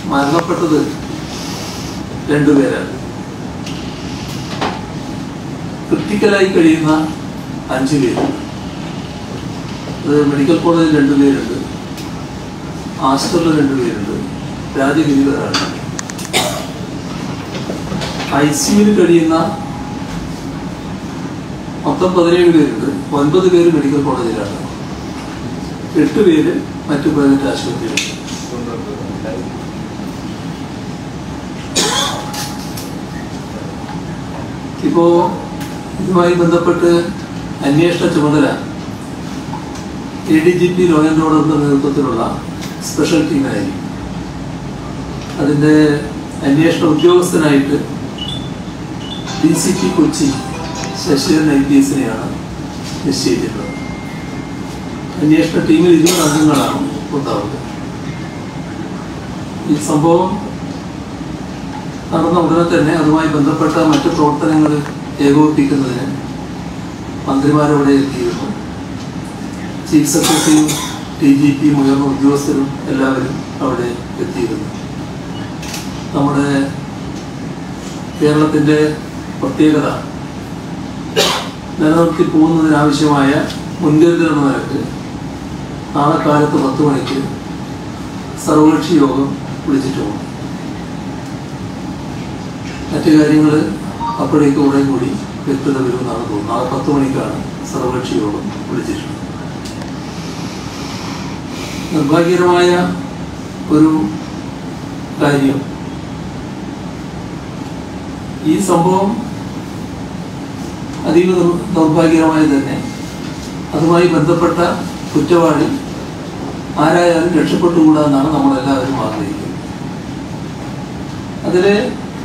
മരണപ്പെട്ടത് രണ്ടുപേരാണ് ക്രിട്ടിക്കലായി കഴിയുന്ന അഞ്ചു പേരുണ്ട് അത് മെഡിക്കൽ കോളേജിൽ രണ്ടുപേരുണ്ട് ആസ്റ്ററിൽ രണ്ടുപേരുണ്ട് രാജഗിരി ഒരാളുണ്ട് ഐ സിയുവിൽ കഴിയുന്ന മൊത്തം പതിനേഴ് പേരുണ്ട് ഒൻപത് പേര് മെഡിക്കൽ കോളേജിലാണ് എട്ട് പേര് മറ്റു പ്രൈവറ്റ് ആശുപത്രിയിലുണ്ട് ഇപ്പോ ഇതുമായി ബന്ധപ്പെട്ട് അന്വേഷണ ചുമതല A D G P law and ഓർഡറിന്റെ നേതൃത്വത്തിലുള്ള സ്പെഷ്യൽ ടീമായിരിക്കും അതിന്റെ അന്വേഷണ ഉദ്യോഗസ്ഥനായിട്ട് D C P Kochi Sasidharan I P എസിനെയാണ് നിശ്ചയിച്ചിട്ടുള്ളത് അന്വേഷണ ടീമിൽ ഇരുപത് അംഗങ്ങളാണ് ഉണ്ടാവുക ഈ സംഭവം നടന്ന ഉടനെ തന്നെ അതുമായി ബന്ധപ്പെട്ട മറ്റു പ്രവർത്തനങ്ങൾ ഏകോപിപ്പിക്കുന്നതിന് മന്ത്രിമാരവിടെ എത്തിയിരുന്നു ചീഫ് സെക്രട്ടറിയും ടി ജി പിയും ഉയർന്ന ഉദ്യോഗസ്ഥരും എല്ലാവരും അവിടെ എത്തിയിരുന്നു നമ്മുടെ കേരളത്തിൻ്റെ പ്രത്യേകത നിലനിർത്തി പോകുന്നതിനാവശ്യമായ മുൻകരുതൽ എന്ന നിലക്ക് നാളെ കാലത്ത് പത്ത് മണിക്ക് സർവകക്ഷി യോഗം വിളിച്ചിട്ടുണ്ട് മറ്റു കാര്യങ്ങൾ അപ്പോഴേക്ക് ഉടൻ കൂടി വ്യക്തത വരുമെന്നാണ് തോന്നുന്നത് നാളെ പത്ത് മണിക്കാണ് സർവകക്ഷി യോഗം വിളിച്ചിട്ടുള്ളത് നിർഭാഗ്യകരമായ ഒരു കാര്യം ഈ സംഭവം അതീവ നിർ- ദൗർഭാഗ്യകരമായി തന്നെ അതുമായി ബന്ധപ്പെട്ട കുറ്റവാളി ആരായാലും രക്ഷപ്പെട്ടുകൂടാന്നാണ് നമ്മളെല്ലാവരും ആഗ്രഹിക്കുന്നത് അതില്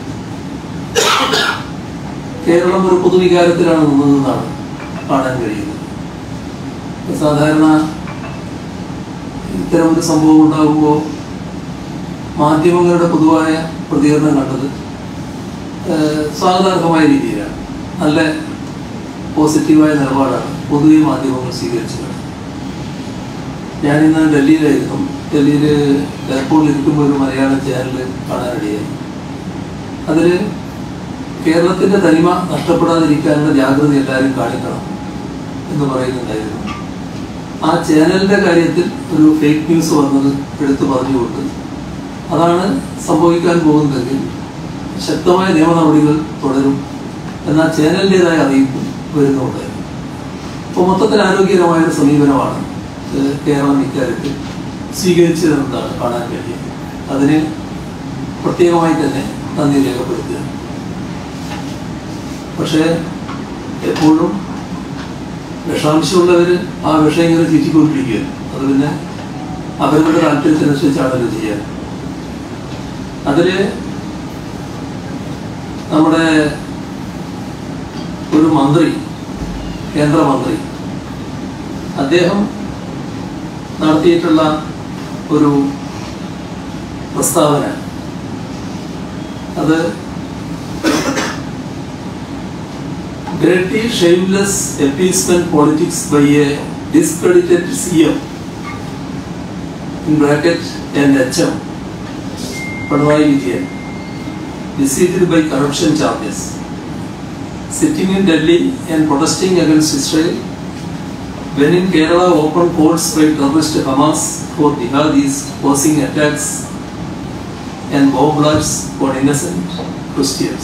കേരളം ഒരു പൊതുവികാരത്തിലാണ് നിന്നതെന്നാണ് കാണാൻ കഴിയുന്നത് സാധാരണ ഇത്തരമൊരു സംഭവം ഉണ്ടാകുമ്പോൾ മാധ്യമങ്ങളുടെ പൊതുവായ പ്രതികരണം കണ്ടത് ഏഹ്, സ്വാഗതാർഹമായ രീതിയിലാണ് നല്ല പോസിറ്റീവായ നിലപാടാണ് പൊതുവെ മാധ്യമങ്ങൾ സ്വീകരിച്ചത് ഞാനിന്ന് ഡൽഹിയിലായിരുന്നു ഡൽഹിയിൽ എയർപോർട്ടിൽ ഇരിക്കുമ്പോൾ ഒരു മലയാളം ചാനൽ കാണാനിടയായി അതിൽ കേരളത്തിൻ്റെ തനിമ നഷ്ടപ്പെടാതിരിക്കാനുള്ള ജാഗ്രത എല്ലാവരും കാണിക്കണം എന്ന് പറയുന്നുണ്ടായിരുന്നു ആ ചാനലിൻ്റെ കാര്യത്തിൽ ഒരു ഫേക്ക് ന്യൂസ് വന്നത് എടുത്തു പറഞ്ഞുകൊണ്ട് അതാണ് സംഭവിക്കാൻ പോകുന്നതെങ്കിൽ ശക്തമായ നിയമ നടപടികൾ തുടരും എന്ന ചാനലിൻ്റെതായ അറിയിപ്പും വരുന്നുണ്ടായിരുന്നു അപ്പോൾ മൊത്തത്തിൽ ആരോഗ്യകരമായ ഒരു സമീപനമാണ് ഏഹ്, കേരളം ഇക്കാര്യത്തിൽ സ്വീകരിച്ചതെന്നാണ് കാണാൻ കഴിയുന്നത് അതിന് പ്രത്യേകമായി തന്നെ നന്ദി രേഖപ്പെടുത്തുക പക്ഷേ എപ്പോഴും വിഷാംശമുള്ളവർ ആ വിഷം ഇങ്ങനെ ചീറ്റിക്കൊണ്ടിരിക്കുക അത് പിന്നെ അവരുടെ താല്പര്യത്തിനനുസരിച്ചാണല്ലോ ചെയ്യാൻ അതില് നമ്മുടെ ഒരു മന്ത്രി കേന്ദ്രമന്ത്രി അദ്ദേഹം നടത്തിയിട്ടുള്ള ഒരു പ്രസ്താവന അത് dirty, shameless appeasement politics by a discredited CM in bracket and HM Padwai Vijayan besieged by corruption charges sitting in Delhi and protesting against Israel when in Kerala open courts by terrorist Hamas for jihadis causing attacks and bomb blasts on innocent Christians.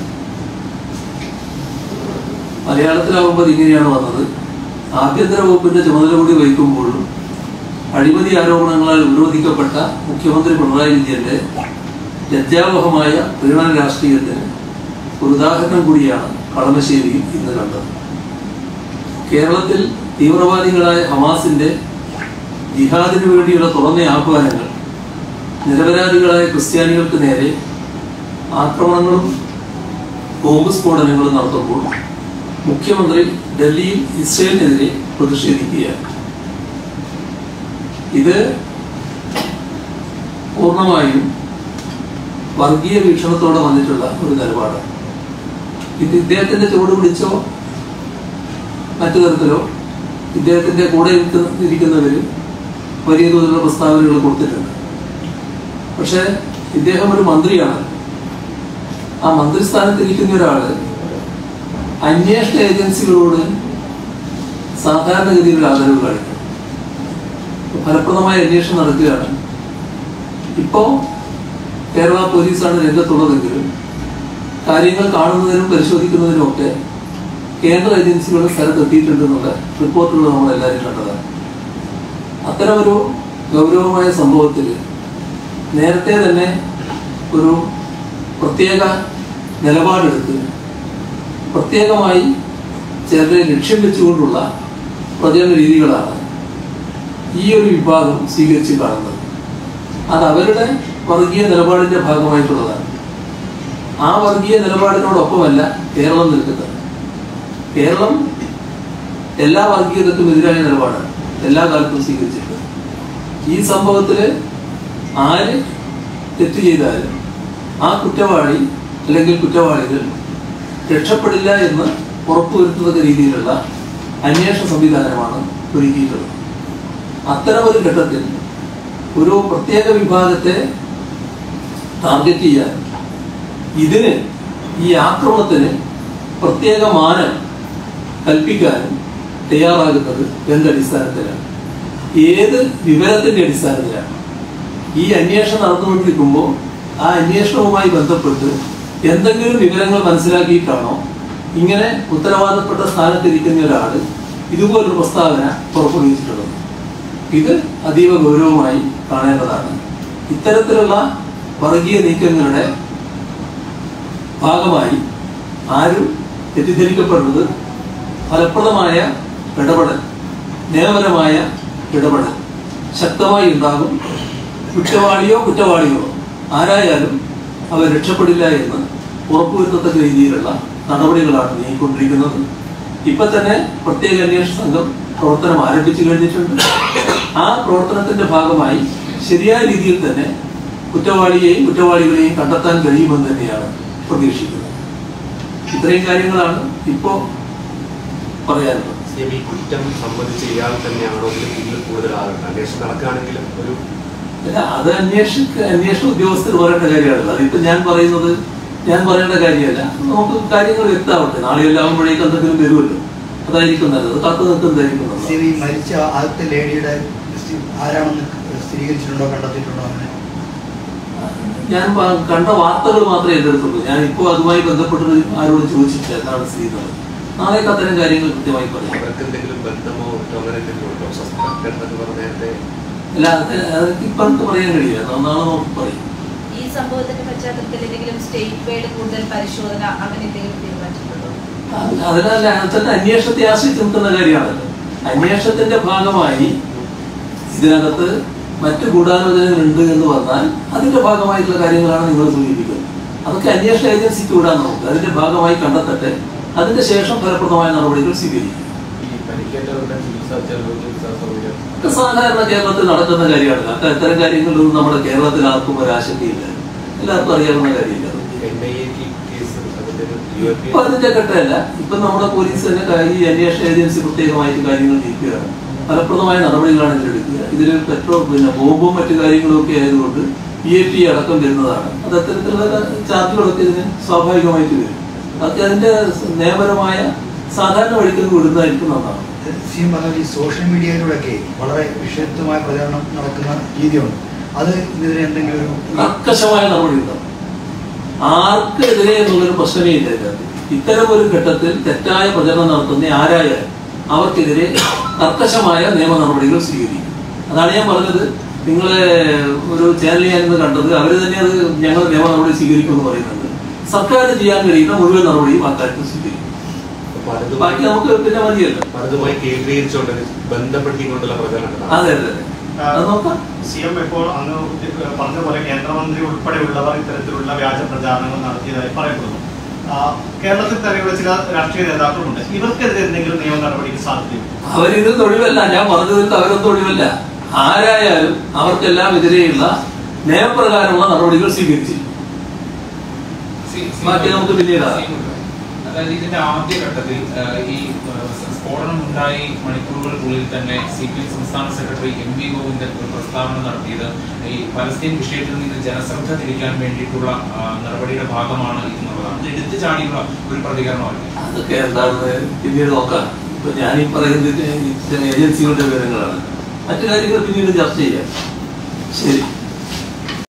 മലയാളത്തിലാവുമ്പോൾ ഇങ്ങനെയാണ് വന്നത് ആഭ്യന്തര വകുപ്പിന്റെ ചുമതല കൂടി വഹിക്കുമ്പോഴും അഴിമതി ആരോപണങ്ങളാൽ വിരോധിക്കപ്പെട്ട മുഖ്യമന്ത്രി പിണറായി വിജയന്റെ ലജ്ജാവഹമായ പ്രീണന രാഷ്ട്രീയത്തിന് ഒരു ഉദാഹരണം കൂടിയാണ് കളമശ്ശേരിയിൽ ഇന്ന് കണ്ടത് കേരളത്തിൽ തീവ്രവാദികളായ ഹമാസിന്റെ ജിഹാദിനു വേണ്ടിയുള്ള തുറന്ന ആഹ്വാനങ്ങൾ നിരപരാധികളായ ക്രിസ്ത്യാനികൾക്ക് നേരെ ആക്രമണങ്ങളും ബോംബ് സ്ഫോടനങ്ങളും നടത്തുമ്പോൾ മുഖ്യമന്ത്രി ഡൽഹിയിൽ ഇസ്രയേലിനെതിരെ പ്രതിഷേധിക്കുകയാണ് ഇത് പൂർണ്ണമായും വർഗീയ വീക്ഷണത്തോടെ വന്നിട്ടുള്ള ഒരു നിലപാടാണ് ഇത് ഇദ്ദേഹത്തിന്റെ ചുവട് പിടിച്ചോ മറ്റു തരത്തിലോ ഇദ്ദേഹത്തിന്റെ കൂടെ ഇരിക്കുന്ന- ഇരിക്കുന്നവര് വലിയ തോതിലുള്ള പ്രസ്താവനകൾ കൊടുത്തിട്ടുണ്ട് പക്ഷേ ഇദ്ദേഹം ഒരു മന്ത്രിയാണ് ആ മന്ത്രിസ്ഥാനത്തിരിക്കുന്ന ഒരാള് അന്വേഷണ ഏജൻസികളോട് സാധാരണഗതിയിൽ ആദരവ് കാണിക്കും ഫലപ്രദമായ അന്വേഷണം നടക്കുകയാണ് ഇപ്പോ കേരള പോലീസാണ് രംഗത്തുള്ളതെങ്കിലും കാര്യങ്ങൾ കാണുന്നതിനും പരിശോധിക്കുന്നതിനും ഒക്കെ കേന്ദ്ര ഏജൻസികൾ സ്ഥലത്തെത്തിയിട്ടുണ്ടെന്നുള്ള റിപ്പോർട്ടുകൾ നമ്മൾ എല്ലാവരും കണ്ടതാണ് അത്തരമൊരു ഗൗരവമായ സംഭവത്തിൽ നേരത്തെ തന്നെ ഒരു പ്രത്യേക നിലപാടെടുത്ത് പ്രത്യേകമായി ചിലരെ ലക്ഷ്യം വെച്ചുകൊണ്ടുള്ള പ്രചരണ രീതികളാണ് ഈ ഒരു വിഭാഗം സ്വീകരിച്ച് കാണുന്നത് അത് അവരുടെ വർഗീയ നിലപാടിന്റെ ഭാഗമായിട്ടുള്ളതാണ് ആ വർഗീയ നിലപാടിനോടൊപ്പമല്ല കേരളം നിൽക്കുന്നത് കേരളം എല്ലാ വർഗീയതക്കും എതിരായ നിലപാടാണ് എല്ലാ കാലത്തും സ്വീകരിച്ചിട്ടുണ്ട് ഈ സംഭവത്തില് ആര് തെറ്റ് ചെയ്താലും ആ കുറ്റവാളി അല്ലെങ്കിൽ കുറ്റവാളികൾ രക്ഷപ്പെടില്ല എന്ന് ഉറപ്പുവരുത്തുന്ന രീതിയിലുള്ള അന്വേഷണ സംവിധാനമാണ് ഒരുക്കിയിട്ടുള്ളത് അത്തരമൊരു ഘട്ടത്തിൽ ഒരു പ്രത്യേക വിഭാഗത്തെ ടാർഗറ്റ് ചെയ്യാൻ ഇതിന് ഈ ആക്രമണത്തിന് പ്രത്യേക മാനം കൽപ്പിക്കാനും തയ്യാറാകുന്നത് എന്തടിസ്ഥാനത്തിലാണ് ഏത് വിവരത്തിന്റെ അടിസ്ഥാനത്തിലാണ് ഈ അന്വേഷണം നടന്നുകൊണ്ടിരിക്കുമ്പോൾ ആ അന്വേഷണവുമായി ബന്ധപ്പെട്ട് എന്തെങ്കിലും വിവരങ്ങൾ മനസ്സിലാക്കിയിട്ടാണോ ഇങ്ങനെ ഉത്തരവാദപ്പെട്ട സ്ഥാനത്തിരിക്കുന്ന ഒരാൾ ഇതുപോലൊരു പ്രസ്താവന പുറപ്പെടുവിച്ചിട്ടുള്ളത് ഇത് അതീവ ഗൗരവമായി കാണേണ്ടതാണ് ഇത്തരത്തിലുള്ള വർഗീയ നീക്കങ്ങളുടെ ഭാഗമായി ആരും തെറ്റിദ്ധരിക്കപ്പെടുന്നത് ഫലപ്രദമായ ഇടപെടൽ നിയമപരമായ ഇടപെടൽ ശക്തമായി ഉണ്ടാകും കുറ്റവാളിയോ കുറ്റവാളിയോ ആരായാലും അവർ രക്ഷപ്പെടില്ല എന്ന് ഉറപ്പുവരുത്തത്തക്ക രീതിയിലുള്ള നടപടികളാണ് നീങ്ങിക്കൊണ്ടിരിക്കുന്നത് ഇപ്പൊ തന്നെ പ്രത്യേക അന്വേഷണ സംഘം പ്രവർത്തനം ആരംഭിച്ചു കഴിഞ്ഞിട്ടുണ്ട് ആ പ്രവർത്തനത്തിന്റെ ഭാഗമായി ശരിയായ രീതിയിൽ തന്നെ കുറ്റവാളിയെയും കുറ്റവാളികളെയും കണ്ടെത്താൻ കഴിയുമെന്ന് തന്നെയാണ് പ്രതീക്ഷിക്കുന്നത് ഇത്രയും കാര്യങ്ങളാണ് ഇപ്പോ പറയാനുള്ളത് ഈ കുറ്റം സംബന്ധിച്ച് ഇയാൾ തന്നെയാണോ ഇതിൽ ഇതിൽ കൂടുതൽ ആളുകൾ അന്വേഷണം നടക്കുകയാണെങ്കിലും ഒരു അല്ല അത് അന്വേഷിക്ക അന്വേഷണ ഉദ്യോഗസ്ഥർ പറയേണ്ട കാര്യമാണല്ലോ അതിപ്പോ ഞാൻ പറയുന്നത് ഞാൻ പറയേണ്ട കാര്യമല്ല നമുക്ക് കാര്യങ്ങൾ വ്യക്തമാവട്ടെ നാളെ എല്ലാവുമ്പോഴേക്കും എന്തെങ്കിലും വരുമല്ലോ അതായിരിക്കും നല്ലത് കാത്തു നിൽക്കുന്നതായിരിക്കും നല്ലത് സി ഈ മരിച്ച ആദ്യത്തെ ലേഡിയുടെ സ്ഥി- ആരാണെന്ന് സ്ഥിരീകരിച്ചിട്ടുണ്ടോ കണ്ടെത്തിയിട്ടുണ്ടോ അങ്ങനെ ഞാൻ പ- കണ്ട വാർത്തകൾ മാത്രമേ എൻ്റെ അടുത്തുള്ളൂ ഞാൻ ഇപ്പോൾ അതുമായി ബന്ധപ്പെട്ട് ആരോടും ചോദിച്ചിട്ടില്ല എന്താണ് സ്ഥിതി എന്നുള്ളത് നാളേക്ക് അത്തരം കാര്യങ്ങൾ കൃത്യമായി പറയാം അവർക്ക് എന്തെങ്കിലും ബന്ധമോ മറ്റോ അങ്ങനെ എന്തെങ്കിലും ഉണ്ടോ സസ്പെക്ട് എന്നൊക്കെ പറഞ്ഞ നേരത്തെ അല്ല അത് അതൊക്കെ ഇപ്പം നമുക്ക് പറയാൻ കഴിയില്ല നാളെ നമുക്ക് പറയും ഈ സംഭവത്തിന്റെ പശ്ചാത്തലത്തിൽ എന്തെങ്കിലും സ്റ്റേറ്റ് വൈഡ് കൂടുതൽ പരിശോധന അങ്ങനെ എന്തെങ്കിലും തീരുമാനിച്ചിട്ടുണ്ടോ അത് അതിനല്ല അതിന്റെ അന്വേഷണത്തെ ആശ്രയിച്ച് നിൽക്കുന്ന കാര്യമാണല്ലോ അന്വേഷണത്തിന്റെ ഭാഗമായി ഇതിനകത്ത് മറ്റു ഗൂഢാലോചനകൾ ഉണ്ട് എന്ന് പറഞ്ഞാൽ അതിന്റെ ഭാഗമായിട്ടുള്ള കാര്യങ്ങളാണ് നിങ്ങൾ സൂചിപ്പിക്കുന്നത് അതൊക്കെ അന്വേഷണ ഏജൻസിക്ക് വിടാൻ നമുക്ക് അതിന്റെ ഭാഗമായി കണ്ടെത്തട്ടെ അതിന്റെ ശേഷം ഫലപ്രദമായ നടപടികൾ സ്വീകരിക്കും ഈ പരിക്കേറ്റവരുടെ ചികിത്സ ചെലവ് ചികിത്സാ സൗകര്യം ഇത് സാധാരണ കേരളത്തിൽ നടക്കുന്ന കാര്യമാണ് അത്ര ഇത്തരം കാര്യങ്ങളിലൊന്നും നമ്മുടെ കേരളത്തിൽ ആർക്കും ഒരാശങ്കയില്ല എല്ലാവർക്കും അറിയാവുന്ന കാര്യമില്ല എൻ ഐ എ കേസ് അതിന്റെ ഒരു യു എ പി ഇപ്പൊ അതിന്റെ ഘട്ടമല്ല ഇപ്പൊ നമ്മുടെ പോലീസ് തന്നെ കാ- ഈ അന്വേഷണ ഏജൻസി പ്രത്യേകമായിട്ട് കാര്യങ്ങൾ നീക്കുകയാണ് ഫലപ്രദമായ നടപടികളാണ് ഇതിലെടുക്കുക ഇതിൽ പെട്രോൾ പിന്നെ ബോംബും മറ്റു കാര്യങ്ങളും ഒക്കെ ആയതുകൊണ്ട് പി എ ടി അടക്കം വരുന്നതാണ് അത് അത്തരത്തിലുള്ള ചാർജുകളൊക്കെ ഇതിന് സ്വാഭാവികമായിട്ട് വരും അതൊക്കെ അതിന്റെ നിയമപരമായ സാധാരണ വഴിക്ക് വിടുന്നതായിരിക്കും നന്നാണ് സി എം പറഞ്ഞ ഈ സോഷ്യൽ മീഡിയയിലൂടെയൊക്കെ വളരെ വിഷയത്വമായ പ്രചരണം നടക്കുന്ന രീതിയുണ്ട് അത് ഇതിനെതിരെ എന്തെങ്കിലും ഒരു കർക്കശമായ നടപടി ഉണ്ടാവും ആർക്കെതിരെ എന്നുള്ളൊരു പ്രശ്നമേ ഇല്ല ഇതിനകത്ത് ഇത്തരം ഒരു ഘട്ടത്തിൽ തെറ്റായ പ്രചരണം നടത്തുന്ന ആരായാലും അവർക്കെതിരെ കർക്കശമായ നിയമ നടപടികൾ സ്വീകരിക്കും അതാണ് ഞാൻ പറഞ്ഞത് നിങ്ങളെ ഒരു ചാനൽ ഞാൻ ഇന്ന് കണ്ടത് അവർ തന്നെ അത് ഞങ്ങൾ നിയമ നടപടി സ്വീകരിക്കും എന്ന് പറയുന്നുണ്ട് സർക്കാർ ചെയ്യാൻ കഴിയുന്ന മുഴുവൻ നടപടിയും ആ കാര്യത്തിൽ സ്വീകരിക്കും പലതുമായി ബാക്കി നമുക്ക് പിന്നെ മതിയല്ലോ പലതുമായി കേന്ദ്രീകരിച്ചുകൊണ്ട് ബന്ധപ്പെടുത്തിക്കൊണ്ടുള്ള പ്രചരണം അതെ അതെ അതെ അത് നോക്കാം സി എം ഇപ്പോൾ അങ്ങ് പറഞ്ഞ പോലെ കേന്ദ്രമന്ത്രി ഉൾപ്പെടെയുള്ളവർ ഇത്തരത്തിലുള്ള വ്യാജ പ്രചാരണങ്ങൾ നടത്തിയതായി പറയപ്പെടുന്നു ആ, കേരളത്തിൽ തന്നെയുള്ള ചില രാഷ്ട്രീയ നേതാക്കളുണ്ട് ഇവർക്കെതിരെ എന്തെങ്കിലും നിയമ നടപടിക്ക് സാധ്യതയുണ്ട് അവരിത് തൊഴിവല്ല ഞാൻ പറഞ്ഞതിൽ അവരൊന്നും തൊഴിവല്ല ആരായാലും അവർക്കെല്ലാം എതിരെയുള്ള നിയമപ്രകാരമുള്ള നടപടികൾ സ്വീകരിച്ചിരിക്കും സി- സി- ബാക്കി നമുക്ക് പിന്നീട് ആകാം. സി- അതായത് ഇതിന്റെ ആദ്യ ഘട്ടത്തിൽ ആ, ഈ സ്ഫോടനം ഉണ്ടായി മണിക്കൂറുകൾക്കുള്ളിൽ തന്നെ സി പി എം സംസ്ഥാന സെക്രട്ടറി എം വി ഗോവിന്ദൻ ഒരു പ്രസ്താവന നടത്തിയത് ഈ പലസ്തീൻ വിഷയത്തിൽ നിന്ന് ജനശ്രദ്ധ തിരിക്കാൻ വേണ്ടിയിട്ടുള്ള ആ, നടപടിയുടെ ഭാഗമാണ് എന്നുള്ളതാണ് ഇത് എടുത്തു ചാടിയുള്ള ഒരു പ്രതികരണമല്ല അതൊക്കെ എന്താണെന്ന് പിന്നീട് നോക്കാം ഇപ്പൊ ഞാൻ ഈ പറയുന്നത് ഇത്തരം ഏജൻസികളുടെ വിവരങ്ങളാണ് മറ്റു കാര്യങ്ങൾ പിന്നീട് ചർച്ച ചെയ്യാം ശരി